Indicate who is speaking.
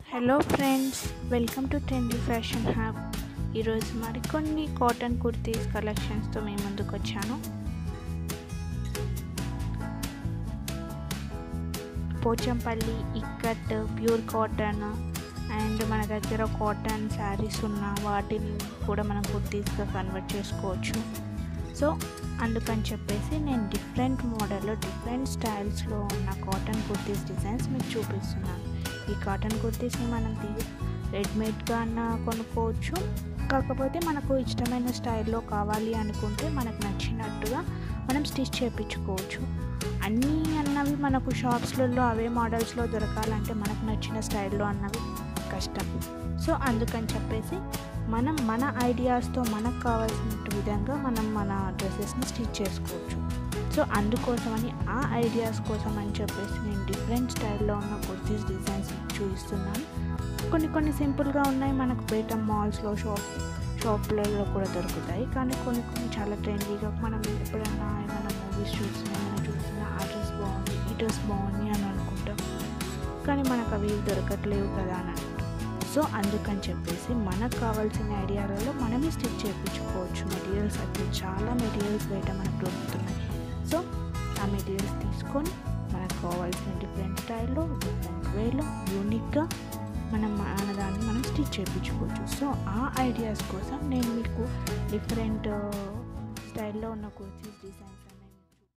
Speaker 1: hello friends welcome to trendy fashion hub ఈరోజు మరికొన్ని cotton kurtis కలెక్షన్స్తో మేము ముందుకు వచ్చాను Pochampally ikat pure cotton and మన దగ్గర కాటన్ శారీస్ ఉన్న వాటిని కూడా మనం కుర్తీస్గా కన్వర్ట్ చేసుకోవచ్చు సో అందుకని చెప్పేసి నేను డిఫరెంట్ మోడల్లో డిఫరెంట్ స్టైల్స్లో ఉన్న కాటన్ కుర్తీస్ డిజైన్స్ మీకు చూపిస్తున్నాను ఈ కాటన్ కుర్తీస్ని మనం రెడీమేడ్గా అన్న కొనుక్కోవచ్చు కాకపోతే మనకు ఇష్టమైన స్టైల్లో కావాలి అనుకుంటే మనకు నచ్చినట్టుగా మనం స్టిచ్ చేయించుకోవచ్చు అన్నీ అన్నవి మనకు షాప్స్లలో అవే మోడల్స్లో దొరకాలంటే మనకు నచ్చిన స్టైల్లో అన్నవి కష్టం సో అందుకని చెప్పేసి మనం మన ఐడియాస్తో మనకు కావాల్సిన విధంగా మనం మన డ్రెస్సెస్ని స్టిచ్ చేసుకోవచ్చు సో అందుకోసమని ఆ ఐడియాస్ కోసం అని చెప్పేసి నేను డిఫరెంట్ స్టైల్లో ఉన్న కుర్తీస్ డిజైన్స్ చూపిస్తున్నాను కొన్ని కొన్ని సింపుల్గా ఉన్నాయి మనకు బయట మాల్స్లో షాప్ షాప్లలో కూడా దొరుకుతాయి కానీ కొన్ని కొన్ని చాలా ట్రెండీగా మనం ఎప్పుడైనా ఏమైనా మూవీస్ చూసినా ఏమైనా చూసినా ఆ డ్రెస్ బాగుంది ఈ డ్రెస్ బాగుంది అని అనుకుంటాం కానీ మనకు అవి దొరకట్లేవు కదా అని అనుకుంటాం సో అందుకని చెప్పేసి మనకు కావాల్సిన ఐడియాలలో మనమే స్టిచ్ చేయించుకోవచ్చు మెటీరియల్స్ అయితే చాలా మెటీరియల్స్ బయట మనకు దొరుకుతున్నాయి సో ఆ మెటీరియల్స్ తీసుకొని మనకు కావాల్సిన డిఫరెంట్ స్టైల్లో డిఫరెంట్ వేలో యూనిక్గా మనం మన దాన్ని మనం స్టిచ్ చేయించుకోవచ్చు సో ఆ ఐడియాస్ కోసం నేను మీకు డిఫరెంట్ స్టైల్లో ఉన్న కుర్తీస్ డిజైన్స్